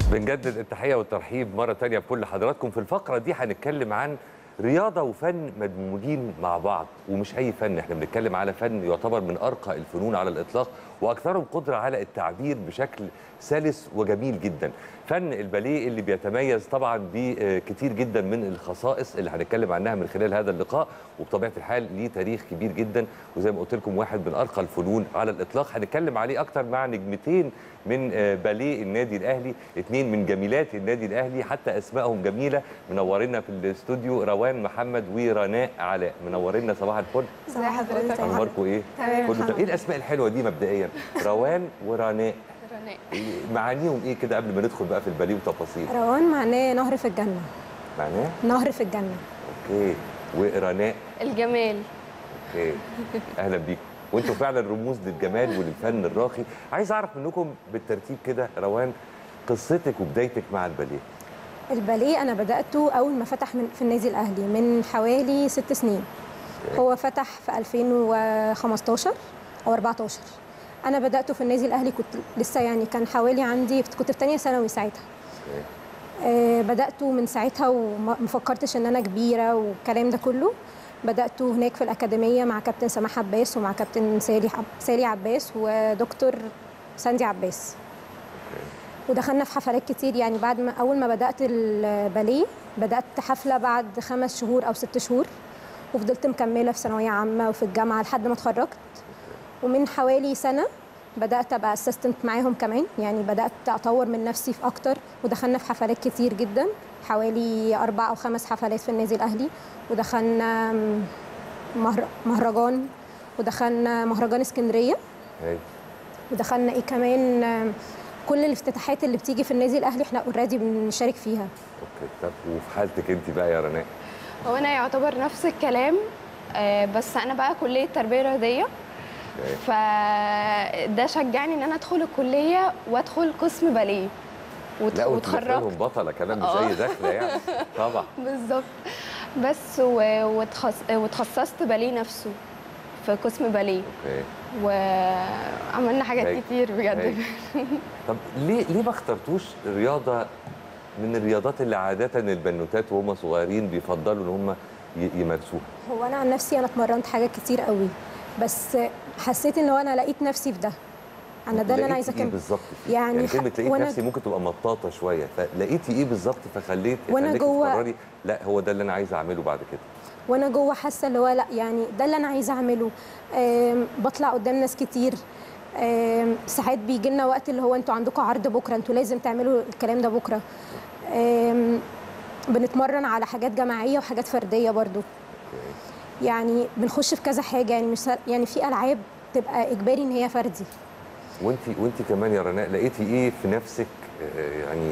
بنجدد التحية والترحيب مرة تانية بكل حضراتكم في الفقرة دي هنتكلم عن رياضة وفن مدموجين مع بعض ومش أي فن احنا بنتكلم على فن يعتبر من أرقى الفنون على الإطلاق وأكثرهم قدرة على التعبير بشكل سلس وجميل جدا فن الباليه اللي بيتميز طبعا بكتير جدا من الخصائص اللي هنتكلم عنها من خلال هذا اللقاء وبطبيعة الحال ليه تاريخ كبير جدا وزي ما قلت لكم واحد من أرقى الفنون على الإطلاق هنتكلم عليه أكتر مع نجمتين من باليه النادي الاهلي اثنين من جميلات النادي الاهلي حتى اسمائهم جميله منورنا في الاستوديو روان محمد ورناء علاء منورنا صباح الفل ازي حضرتك اخباركم ايه تمام كله تمام ايه الاسماء الحلوه دي مبدئيا روان ورناء رناء إيه معانيهم ايه كده قبل ما ندخل بقى في الباليه وتفاصيل روان معناه نهر في الجنة معناه نهر في الجنة اوكي ورناء الجمال اوكي اهلا بيكم وانتم فعلا رموز للجمال وللفن الراقي عايز اعرف منكم بالترتيب كده روان قصتك وبدايتك مع الباليه الباليه أنا بدأته أول ما فتح من في النادي الأهلي من حوالي ست سنين هو فتح في 2015 أو 14 أنا بدأته في النادي الأهلي كنت لسه يعني كان حوالي عندي كنت في تانية ثانوي ساعتها أوكي. آه، بدأته من ساعتها وما ما فكرتش إن أنا كبيرة والكلام ده كله بدأته هناك في الأكاديمية مع كابتن سماح عباس ومع كابتن سالي عب- سالي عباس ودكتور ساندي عباس ودخلنا في حفلات كتير يعني بعد ما أول ما بدأت الباليه بدأت حفلة بعد خمس شهور أو ست شهور وفضلت مكملة في ثانوية عامة وفي الجامعة لحد ما اتخرجت ومن حوالي سنة بدأت أبقى اسيستنت معاهم كمان يعني بدأت أطور من نفسي في أكتر ودخلنا في حفلات كتير جدا حوالي أربع أو خمس حفلات في النادي الأهلي ودخلنا مهر- مهرجان ودخلنا مهرجان اسكندرية هاي ودخلنا إيه كمان آم، كل الافتتاحات اللي بتيجي في النادي الأهلي احنا اوريدي بنشارك فيها اوكي طب وفي حالتك انت بقى يا رناء هو انا يعتبر نفس الكلام آه، بس انا بقى كليه تربيه رياضيه أوكي. فده شجعني ان انا ادخل الكليه وادخل قسم باليه وت- لا واتخرجت وتدخلهم بطله كمان مش آه. اي دخله يعني طبعا بالظبط بس و- وتخص... وتخصصت باليه نفسه في قسم باليه اوكي وعملنا حاجات هاي. كتير هاي. بجد طب ليه ليه ما اخترتوش رياضه من الرياضات اللي عاده البنوتات وهم صغيرين بيفضلوا ان هم ي- يمارسوها هو أنا عن نفسي أنا اتمرنت حاجات كتير قوي بس حسيت إن هو أنا لقيت نفسي في ده أنا ده اللي أنا عايزة لقيتي ايه أكمل بالظبط فيه؟ يعني يعني ح- كلمه لقيت وأنا- نفسي ممكن تبقى مطاطه شويه فلقيتي ايه بالظبط فخليت وأنا خليكي جوه- تقرري لا هو ده اللي انا عايزه اعمله بعد كده وانا جوه حاسه اللي هو لا يعني ده اللي انا عايزه اعمله آم، بطلع قدام ناس كتير آم، ساعات بيجي لنا وقت اللي هو انتوا عندكم عرض بكره انتوا لازم تعملوا الكلام ده بكره آم، بنتمرن على حاجات جماعيه وحاجات فرديه برضو يعني بنخش في كذا حاجه يعني مش يعني في العاب تبقى اجباري ان هي فردي وانت وانت كمان يا رناء لقيتي ايه في نفسك آه، يعني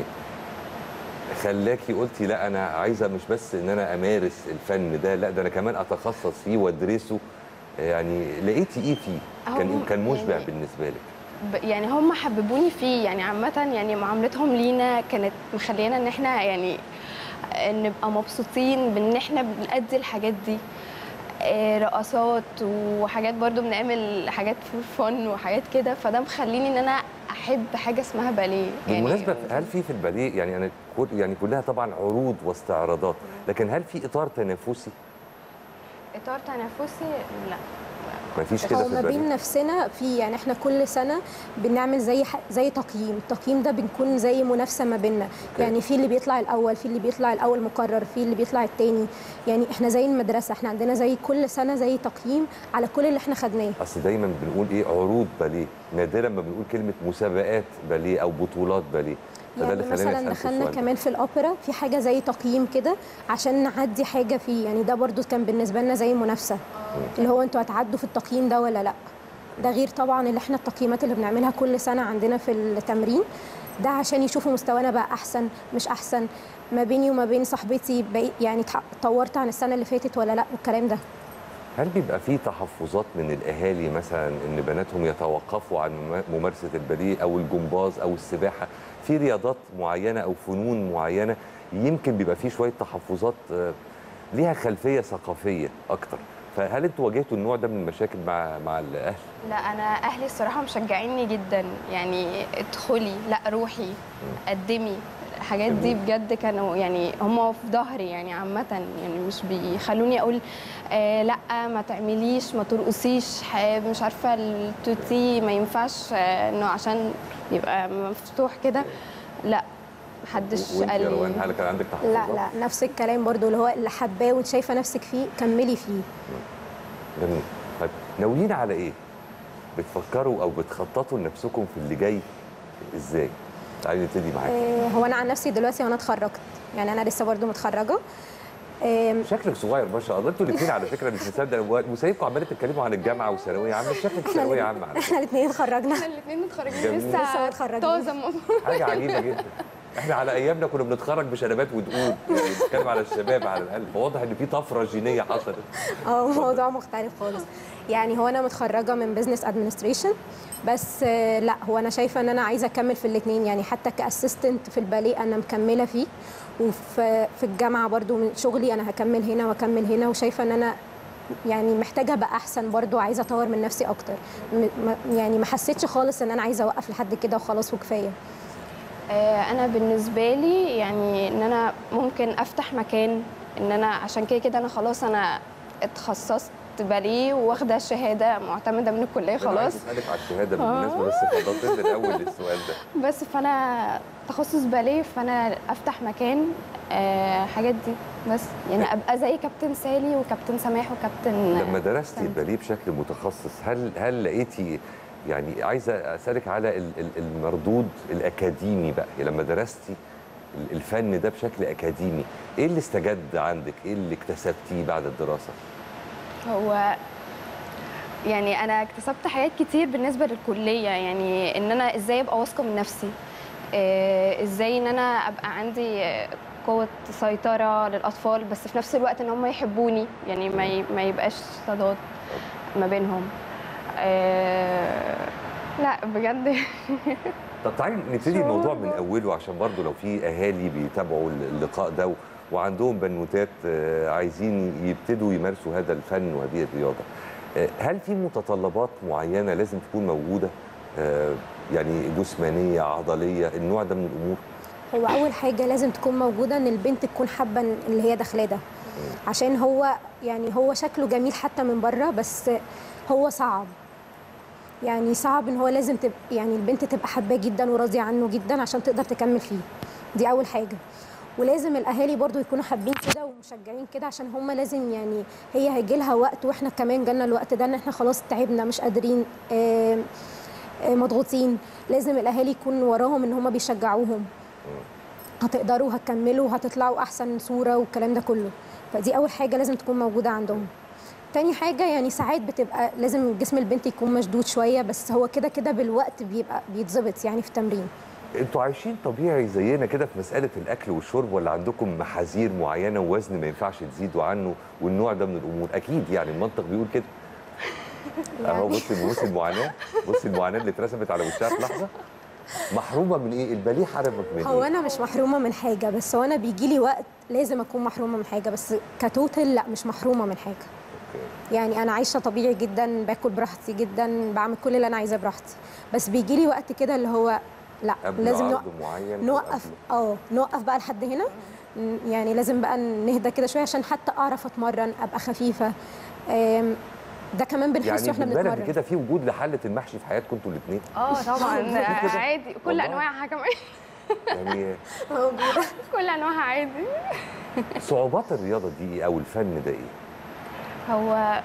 خلاكي قلتي لا انا عايزه مش بس ان انا امارس الفن ده لا ده انا كمان اتخصص فيه وادرسه يعني لقيتي ايه فيه كان هو كان مشبع يعني- بالنسبه لك ب- يعني هم حببوني فيه يعني عامة يعني معاملتهم لينا كانت مخلينا ان احنا يعني نبقى مبسوطين بان احنا بنأدي الحاجات دي آه، رقصات وحاجات برضو بنعمل حاجات فور فن وحاجات كده فده مخليني ان انا احب حاجة اسمها باليه بالمناسبه هل في في الباليه يعني انا كل يعني كلها طبعا عروض واستعراضات لكن هل في اطار تنافسي اطار تنافسي لا ما فيش كده هو في ما بين الباليه نفسنا في يعني احنا كل سنه بنعمل زي ح- زي تقييم التقييم ده بنكون زي منافسه ما بيننا يعني في اللي بيطلع الاول في اللي بيطلع الاول مقرر في اللي بيطلع التاني يعني احنا زي المدرسه احنا عندنا زي كل سنه زي تقييم على كل اللي احنا خدناه اصل دايما بنقول ايه عروض باليه نادرا ما بنقول كلمه مسابقات باليه او بطولات باليه فده يعني اللي خلاني مثلا اسالك دخلنا السؤال ده. كمان في الاوبرا في حاجه زي تقييم كده عشان نعدي حاجه فيه يعني ده برضو كان بالنسبه لنا زي منافسه اللي هو انتوا هتعدوا في التقييم ده ولا لا ده غير طبعا اللي احنا التقييمات اللي بنعملها كل سنه عندنا في التمرين ده عشان يشوفوا مستوانا بقى احسن مش احسن ما بيني وما بين صاحبتي بقيت يعني اتح- اتطورت عن السنه اللي فاتت ولا لا والكلام ده هل بيبقى في تحفظات من الاهالي مثلا ان بناتهم يتوقفوا عن مم- ممارسه الباليه او الجمباز او السباحه في رياضات معينه او فنون معينه يمكن بيبقى في شويه تحفظات آه، ليها خلفيه ثقافيه اكتر فهل انتوا واجهتوا النوع ده من المشاكل مع مع الاهل لا انا اهلي الصراحه مشجعيني جدا يعني ادخلي لا روحي قدمي الحاجات دي جميل. بجد كانوا يعني هم في ظهري يعني عامه يعني مش بيخلوني اقول آه لا ما تعمليش ما ترقصيش ح- مش عارفه التوتي ما ينفعش آه انه عشان يبقى مفتوح كده لا محدش وانت قال يا لي روان هل كان عندك لا تحفظات؟ لا نفس الكلام برضو اللي هو اللي حباه وانت شايفه نفسك فيه كملي فيه جميل طيب ناويين على ايه؟ بتفكروا او بتخططوا لنفسكم في اللي جاي ازاي؟ تعالي نبتدي معاك آه، هو انا عن نفسي دلوقتي وانا اتخرجت يعني انا لسه برضو متخرجه آم، شكلك صغير ما شاء الله انتوا الاثنين على فكره مش مصدق وسايبكم عمالين تتكلموا عن الجامعه وثانويه عامه شكلك ثانويه عامه على فكرة. احنا الاثنين اتخرجنا احنا الاثنين متخرجين جميل. لسه لسه متخرجين. طازه م- حاجه عجيبه جدا احنا على ايامنا كنا بنتخرج بشنبات ودقون يعني بنتكلم على الشباب على الاقل فواضح ان في طفره جينيه حصلت اه موضوع مختلف خالص يعني هو انا متخرجه من بزنس ادمنستريشن بس آه، لا هو انا شايفه ان انا عايزه اكمل في الاثنين يعني حتى كاسيستنت في الباليه انا مكمله فيه وفي في الجامعه برضو من شغلي انا هكمل هنا واكمل هنا وشايفه ان انا يعني محتاجه ابقى احسن برضو عايزه اطور من نفسي اكتر م- ما- يعني ما حسيتش خالص ان انا عايزه اوقف لحد كده وخلاص وكفايه آه، انا بالنسبه لي يعني ان انا ممكن افتح مكان ان انا عشان كده كده انا خلاص انا اتخصصت باليه واخده شهاده معتمده من الكليه أنا عايز خلاص اسالك على الشهاده بالمناسبه بس فضلت الاول للسؤال ده بس فانا تخصص باليه فانا افتح مكان آه، حاجات دي بس يعني ابقى زي كابتن سالي وكابتن سماح وكابتن لما درستي سامي. الباليه بشكل متخصص هل هل لقيتي يعني عايزه اسالك على ال- ال- المردود الاكاديمي بقى لما درستي ال- الفن ده بشكل اكاديمي ايه اللي استجد عندك ايه اللي اكتسبتيه بعد الدراسه هو يعني انا اكتسبت حاجات كتير بالنسبه للكليه يعني ان انا ازاي ابقى واثقه من نفسي آه، ازاي ان انا ابقى عندي آه، قوه سيطره للاطفال بس في نفس الوقت ان هم يحبوني يعني ما ي- ما يبقاش صداد ما بينهم آه، لا بجد طب تعالي نبتدي الموضوع من اوله عشان برضو لو في اهالي بيتابعوا اللقاء ده وعندهم بنوتات آه، عايزين يبتدوا يمارسوا هذا الفن وهذه الرياضه آه، هل في متطلبات معينه لازم تكون موجوده آه، يعني جسمانيه عضليه النوع ده من الامور هو اول حاجه لازم تكون موجوده ان البنت تكون حابه اللي هي داخلاه ده عشان هو يعني هو شكله جميل حتى من بره بس هو صعب يعني صعب ان هو لازم تبقى يعني البنت تبقى حباه جدا وراضيه عنه جدا عشان تقدر تكمل فيه دي اول حاجه ولازم الاهالي برضو يكونوا حابين كده ومشجعين كده عشان هم لازم يعني هي هيجي لها وقت واحنا كمان جالنا الوقت ده ان احنا خلاص تعبنا مش قادرين آم، آم، مضغوطين لازم الاهالي يكون وراهم ان هم بيشجعوهم هتقدروا هتكملوا هتطلعوا احسن صوره والكلام ده كله فدي اول حاجه لازم تكون موجوده عندهم تاني حاجة يعني ساعات بتبقى لازم جسم البنت يكون مشدود شوية بس هو كده كده بالوقت بيبقى بيتظبط يعني في التمرين انتوا عايشين طبيعي زينا كده في مساله الاكل والشرب ولا عندكم محاذير معينه ووزن ما ينفعش تزيدوا عنه والنوع ده من الامور اكيد يعني المنطق بيقول كده اهو بصي بصي المعاناه بصي المعاناه اللي اترسمت على وشها في لحظه محرومه من ايه الباليه حرمك من هو ايه انا مش محرومة من حاجة بس هو انا بيجي لي وقت لازم اكون محرومة من حاجة بس كتوتل لا مش محرومة من حاجة أوكي. يعني انا عايشة طبيعي جدا باكل براحتي جدا بعمل كل اللي انا عايزاه براحتي بس بيجي لي وقت كده اللي هو لا قبل لازم عرض نوقف معين أو نوقف قبل- اه نوقف بقى لحد هنا ن- يعني لازم بقى نهدى كده شويه عشان حتى اعرف اتمرن ابقى خفيفه آم، ده كمان بنحس يعني واحنا بالبلدي بنتمرن كده في وجود لحاله المحشي في حياتكم انتوا الاثنين اه طبعا كده؟ عادي كل والله؟ انواعها كمان يعني موجوده كل انواعها عادي صعوبات الرياضه دي ايه او الفن ده ايه هو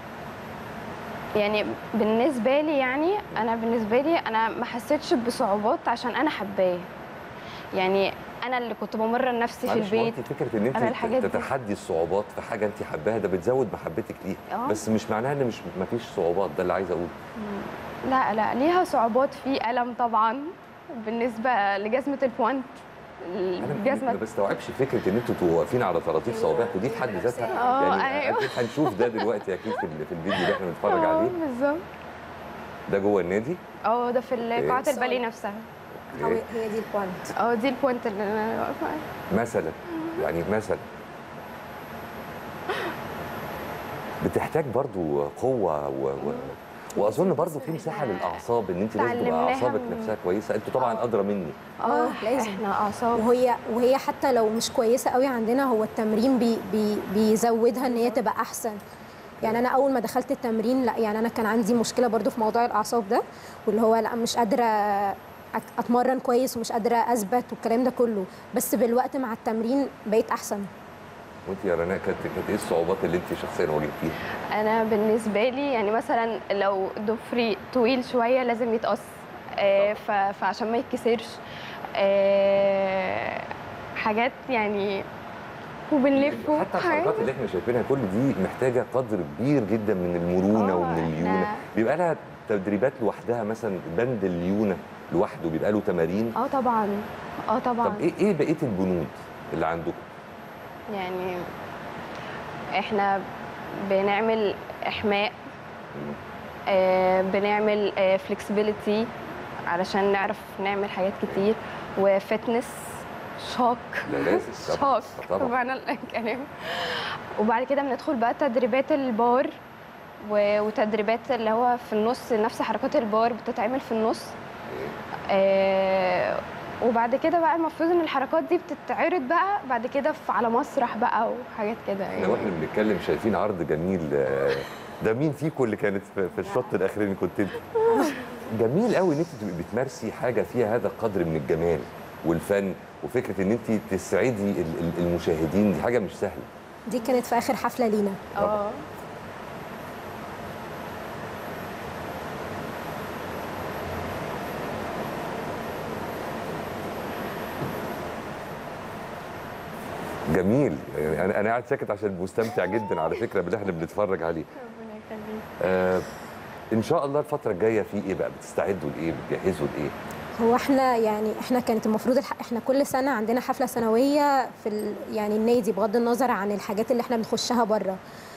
يعني بالنسبة لي يعني أنا بالنسبة لي أنا ما حسيتش بصعوبات عشان أنا حباه يعني أنا اللي كنت بمرن نفسي في معلش، ما هو البيت انت فكره ان أنا الحاجات انت دي. تتحدي الصعوبات في حاجه انت حباها ده بتزود محبتك ليها آه. بس مش معناها ان مش ما فيش صعوبات ده اللي عايز اقوله لا لا ليها صعوبات في ألم طبعا بالنسبة لجزمة البوانت انا ما الجزمة بستوعبش فكره ان انتوا تبقوا واقفين على طراطيف صوابعكم دي في حد ذاتها آه، يعني أيوه. اكيد هنشوف ده دلوقتي اكيد في ال- في الفيديو اللي احنا بنتفرج آه، عليه بالظبط ده جوه النادي اه ده في قاعة الباليه نفسها أو إيه؟ هي دي البوينت اه دي البوانت اللي أنا واقفة عليها. مثلا يعني مثلا بتحتاج برضو قوه و... و... واظن برضو في مساحه للاعصاب ان انت لازم تبقى اتعلمناها اعصابك من- نفسها كويسه انتوا طبعا ادرى مني اه لازم احنا اعصاب وهي وهي حتى لو مش كويسه قوي عندنا هو التمرين بي بي بيزودها ان هي تبقى احسن يعني انا اول ما دخلت التمرين لا يعني انا كان عندي مشكله برضو في موضوع الاعصاب ده واللي هو لا مش قادره أت- اتمرن كويس ومش قادره اثبت والكلام ده كله بس بالوقت مع التمرين بقيت احسن وانت يا رناء كانت كانت ايه الصعوبات اللي انت شخصيا واجهتيها؟ انا بالنسبه لي يعني مثلا لو ضفري طويل شويه لازم يتقص آه، ف- فعشان ما يتكسرش آه، حاجات يعني وبنلف حتى الحركات اللي احنا شايفينها كل دي محتاجه قدر كبير جدا من المرونه آه، ومن إحنا- الليونه بيبقى لها تدريبات لوحدها مثلا بند الليونه لوحده بيبقى له تمارين اه طبعا اه طبعا طب ايه ايه بقيه البنود اللي عندكم؟ يعني احنا بنعمل احماء آه، بنعمل فلكسبيليتي علشان نعرف نعمل حاجات كتير وفتنس شاق لا لازم طبعا شاق طبعا بمعنى الكلام وبعد كده بندخل بقى تدريبات البار و- وتدريبات اللي هو في النص نفس حركات البار بتتعمل في النص آه، وبعد كده بقى المفروض ان الحركات دي بتتعرض بقى بعد كده في على مسرح بقى وحاجات كده احنا يعني واحنا بنتكلم شايفين عرض جميل آه، ده مين فيكم اللي كانت في في الشوط الاخراني كنت انت جميل قوي ان انت تبقي بتمارسي حاجه فيها هذا القدر من الجمال والفن وفكره ان انت تسعدي ال- ال- المشاهدين دي حاجه مش سهله دي كانت في اخر حفله لينا اه جميل يعني انا انا قاعد ساكت عشان مستمتع جدا على فكره باللي احنا بنتفرج عليه ربنا يخليك آه ان شاء الله الفتره الجايه في ايه بقى بتستعدوا لايه بتجهزوا لايه هو احنا يعني احنا كانت المفروض الح... احنا كل سنه عندنا حفله سنويه في ال... يعني النادي بغض النظر عن الحاجات اللي احنا بنخشها بره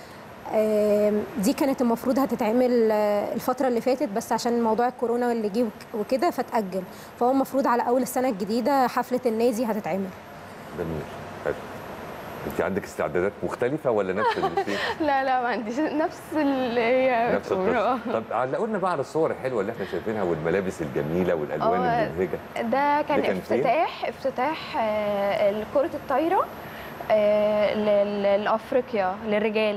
آم، دي كانت المفروض هتتعمل آه، الفتره اللي فاتت بس عشان موضوع الكورونا اللي جه وك- وكده فتاجل فهو المفروض على اول السنه الجديده حفله النادي هتتعمل جميل حلو انت عندك استعدادات مختلفه ولا نفس الشيء لا لا ما عنديش نفس اللي هي نفس بتقوله. القصه طب علقوا لنا بقى على الصور الحلوه اللي احنا شايفينها والملابس الجميله والالوان آه، المبهجه ده كان, ده كان فين؟ افتتاح افتتاح آه، كرة الطايرة آه، ل- لأفريقيا للرجال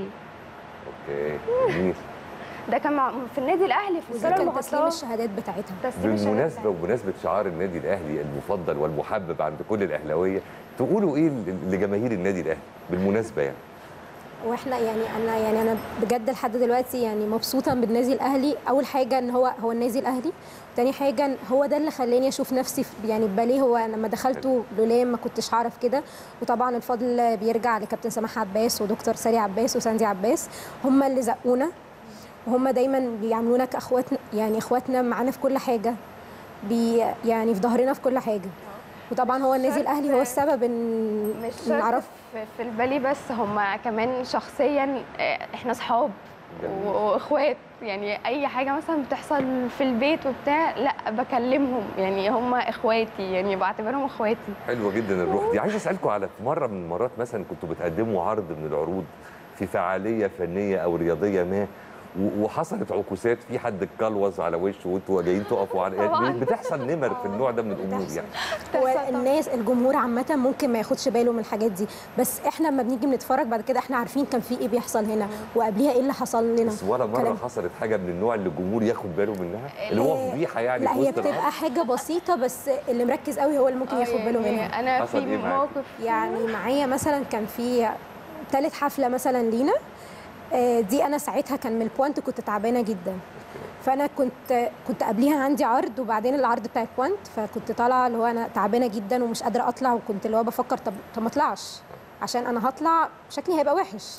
اوكي جميل ده كان مع- في النادي الأهلي في وده الصالة كان تسليم المغطاة الشهادات بتاعتها تسليم الشهادات بالمناسبه بتاعتي. وبمناسبه شعار النادي الاهلي المفضل والمحبب عند كل الاهلاويه تقولوا ايه لجماهير النادي الاهلي بالمناسبه يعني واحنا يعني انا يعني انا بجد لحد دلوقتي يعني مبسوطه بالنادي الاهلي اول حاجه ان هو هو النادي الاهلي تاني حاجه إن هو ده اللي خلاني اشوف نفسي في يعني باليه هو لما دخلته لولا ما كنتش هعرف كده وطبعا الفضل بيرجع لكابتن سماح عباس ودكتور ساري عباس وساندي عباس هم اللي زقونا وهم دايما بيعاملونا كاخواتنا يعني اخواتنا معانا في كل حاجه بي يعني في ظهرنا في كل حاجه وطبعا هو النادي الاهلي هو السبب ان مش إن شرط نعرف في, في البالي بس هم كمان شخصيا آه، احنا صحاب جميل. و- واخوات يعني اي حاجه مثلا بتحصل في البيت وبتاع لا بكلمهم يعني هم اخواتي يعني بعتبرهم اخواتي حلوه جدا الروح دي عايز اسالكم على في مره من المرات مثلا كنتوا بتقدموا عرض من العروض في فعاليه فنيه او رياضيه ما و- وحصلت عكوسات في حد اتكلوز على وشه وانتوا جايين تقفوا على طبعاً. يعني بتحصل نمر في النوع ده من الامور بتحصل. يعني هو بتحصل طبعاً. الناس الجمهور عامة ممكن ما ياخدش باله من الحاجات دي بس احنا لما بنيجي بنتفرج بعد كده احنا عارفين كان في ايه بيحصل هنا وقبليها ايه اللي حصل لنا بس ولا مره كلام. حصلت حاجه من النوع اللي الجمهور ياخد باله منها اللي هو آه، فضيحه يعني لا في هي وسط العرض بتبقى حاجة بسيطة بس اللي مركز قوي هو اللي ممكن آه، ياخد باله يعني منها انا حصل في إيه معاكي؟ موقف يعني معايا مثلا كان في تالت حفلة مثلا لينا آه، دي انا ساعتها كان من البوانت كنت تعبانة جدا فانا كنت كنت قبليها عندي عرض وبعدين العرض بتاع البوانت فكنت طالعه اللي هو انا تعبانه جدا ومش قادره اطلع وكنت اللي هو بفكر طب طب ما اطلعش عشان انا هطلع شكلي هيبقى وحش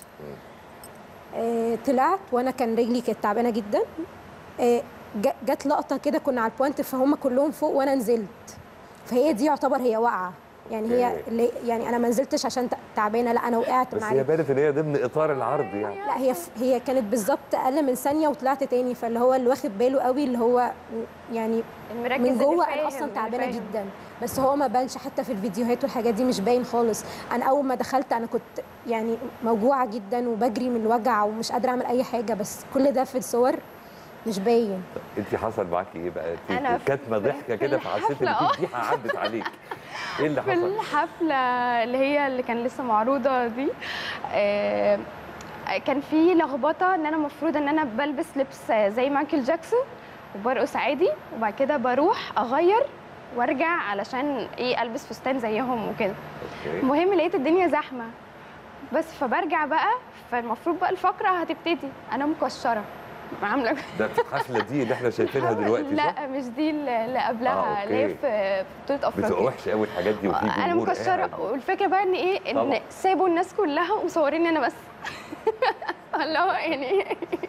آه طلعت وانا كان رجلي كانت تعبانه جدا آه جا- جت لقطه كده كنا على البوانت فهم كلهم فوق وانا نزلت فهي دي يعتبر هي واقعه يعني هي أوكي. اللي يعني انا ما نزلتش عشان ت- تعبانه لا انا وقعت بس مع هي بانت ان هي ضمن اطار العرض يعني لا هي ف- هي كانت بالظبط اقل من ثانيه وطلعت تاني فاللي هو اللي واخد باله قوي اللي هو يعني المركز من اللي جوه فاهم، انا اصلا اللي تعبانه فاهم. جدا بس هو ما بانش حتى في الفيديوهات والحاجات دي مش باين خالص انا اول ما دخلت انا كنت يعني موجوعه جدا وبجري من الوجع ومش قادره اعمل اي حاجه بس كل ده في الصور مش باين انت حصل معاكي ايه بقى؟ أنا انت كاتمه في- ضحكه في كده فحسيت ان الحفلة، في ضحكه عدت عليك ايه اللي في حصل؟ الحفلة اللي هي اللي كان لسه معروضة دي آه، كان في لخبطة ان انا المفروض ان انا بلبس لبس زي مايكل جاكسون وبرقص عادي وبعد كده بروح اغير وارجع علشان ايه البس فستان زيهم وكده اوكي المهم لقيت الدنيا زحمة بس فبرجع بقى فالمفروض بقى الفقرة هتبتدي انا مكشرة عاملة ده في الحفله دي اللي احنا شايفينها دلوقتي صح؟ لا مش دي اللي آه، قبلها اللي هي أوكي. في بطولة بتبقى افريقيا وحشه قوي الحاجات دي وفي انا جمهور مكشره قاعد. والفكره بقى ان ايه ان طبعا. سابوا الناس كلها ومصوريني انا بس اللي هو يعني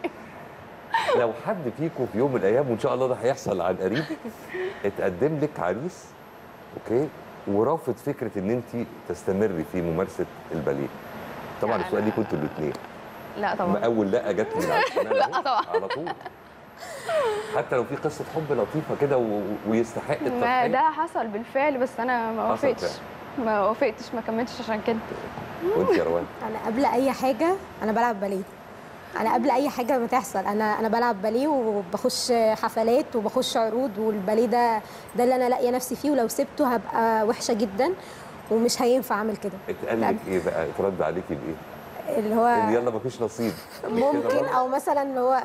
لو حد فيكم في يوم من الايام وان شاء الله ده هيحصل عن قريب اتقدم لك عريس اوكي ورافض فكره ان انت تستمري في ممارسه الباليه طبعا لا، السؤال لا. ليكوا انتوا الاثنين لا ما طبعا اول لا جت من على الشمال لا أهو، طبعا. على طول حتى لو في قصه حب لطيفه كده و... ويستحق ما التضحيه ده حصل بالفعل بس انا ما حصل وافقتش ما وافقتش ما كملتش عشان كده وانت يا روان انا قبل اي حاجه انا بلعب باليه انا قبل اي حاجه ما تحصل انا انا بلعب باليه وبخش حفلات وبخش عروض والباليه ده ده اللي انا لاقيه نفسي فيه ولو سبته هبقى وحشه جدا ومش هينفع اعمل كده اتقال لك ايه بقى اترد عليكي بايه؟ اللي هو ان يلا مفيش نصيب مش كده ممكن برضه؟ او مثلا اللي هو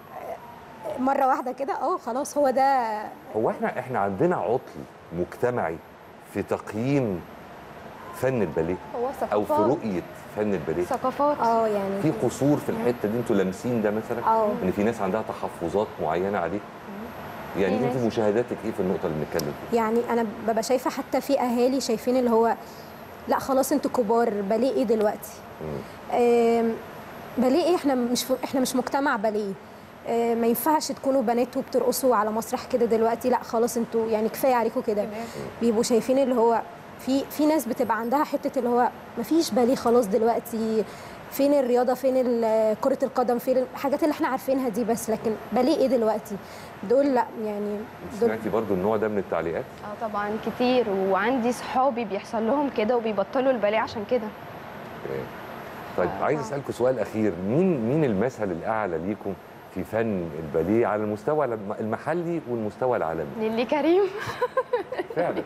مره واحده كده اه خلاص هو ده هو احنا احنا عندنا عطل مجتمعي في تقييم فن الباليه هو او في ثقافات رؤيه فن الباليه ثقافات اه يعني في قصور في الحته دي انتوا لامسين ده مثلا اه ان في ناس عندها تحفظات معينه عليه يعني في انت ناس. مشاهداتك ايه في النقطه اللي بنتكلم فيها يعني انا ببقى شايفه حتى في اهالي شايفين اللي هو لا خلاص انتوا كبار باليه ايه دلوقتي مم. آم، باليه ايه احنا مش احنا مش مجتمع باليه آه، ما ينفعش تكونوا بنات وبترقصوا على مسرح كده دلوقتي لا خلاص انتوا يعني كفايه عليكم كده بيبقوا شايفين اللي هو في في ناس بتبقى عندها حته اللي هو ما فيش باليه خلاص دلوقتي فين الرياضه فين ال- كره القدم فين الحاجات اللي احنا عارفينها دي بس لكن باليه ايه دلوقتي دول لا يعني انت دول سمعتي برضو النوع ده من التعليقات اه طبعا كتير وعندي صحابي بيحصل لهم كده وبيبطلوا الباليه عشان كده إيه. طيب آه. عايز اسالكم سؤال اخير مين مين المثل الاعلى ليكم في فن الباليه على المستوى الم- المحلي والمستوى العالمي نيلي كريم فعلا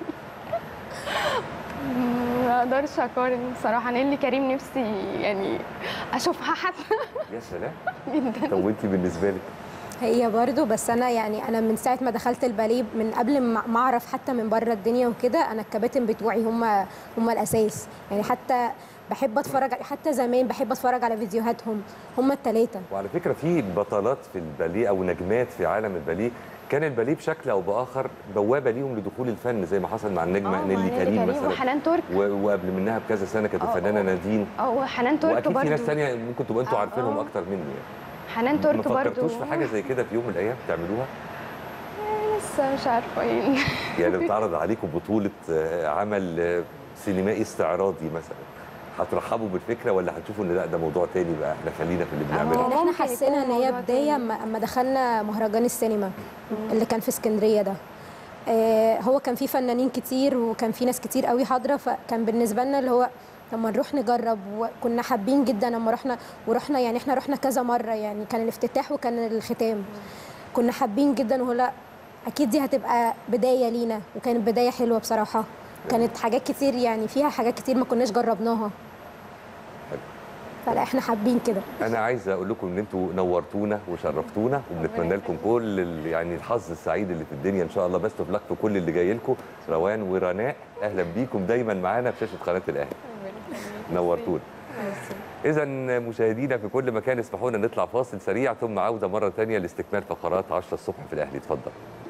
ما اقدرش اقارن بصراحه نيلي كريم نفسي يعني اشوفها حتى يا سلام جدا طب وانت بالنسبه لك هي برضو بس انا يعني انا من ساعه ما دخلت الباليه من قبل ما ما اعرف حتى من بره الدنيا وكده انا الكباتن بتوعي هم هم الاساس يعني حتى بحب اتفرج حتى زمان بحب اتفرج على فيديوهاتهم هم الثلاثه وعلى فكره في بطلات في الباليه او نجمات في عالم الباليه كان الباليه بشكل او باخر بوابه ليهم لدخول الفن زي ما حصل مع النجمه آه، نيلي مع كريم مثلا وحنان ترك و- وقبل منها بكذا سنه كانت آه، الفنانه آه. نادين اه حنان ترك واكيد في ناس برضو ثانيه ممكن تبقوا انتوا آه، عارفينهم آه. اكتر مني يعني حنان ما ترك برضو فكرتوش في حاجه زي كده في يوم من الايام تعملوها لسه مش عارفه يعني يعني بتعرض عليكم بطوله آه، عمل آه، سينمائي استعراضي مثلا هترحبوا بالفكره ولا هتشوفوا ان لا ده موضوع تاني بقى احنا خلينا في اللي بنعمله يعني احنا ممكن حسينا ان يكون هي موضوع بدايه تاني. اما أما دخلنا مهرجان السينما اللي كان في اسكندريه ده آه، هو كان في فنانين كتير وكان في ناس كتير قوي حاضره فكان بالنسبه لنا اللي هو طب ما نروح نجرب وكنا حابين جدا لما رحنا ورحنا يعني احنا رحنا كذا مره يعني كان الافتتاح وكان الختام كنا حابين جدا وهو لا اكيد دي هتبقى بدايه لينا وكانت بدايه حلوه بصراحه كانت حاجات كتير يعني فيها حاجات كتير ما كناش جربناها فلا احنا حابين كده انا عايز اقول لكم ان انتوا نورتونا وشرفتونا وبنتمنى لكم كل ال- يعني الحظ السعيد اللي في الدنيا ان شاء الله بس اوف لك في كل اللي جاي لكم روان ورناء اهلا بيكم دايما معانا في شاشه قناه الاهلي نورتونا اذا مشاهدينا في كل مكان اسمحوا لنا نطلع فاصل سريع ثم عوده مره ثانيه لاستكمال فقرات 10 الصبح في الاهلي اتفضل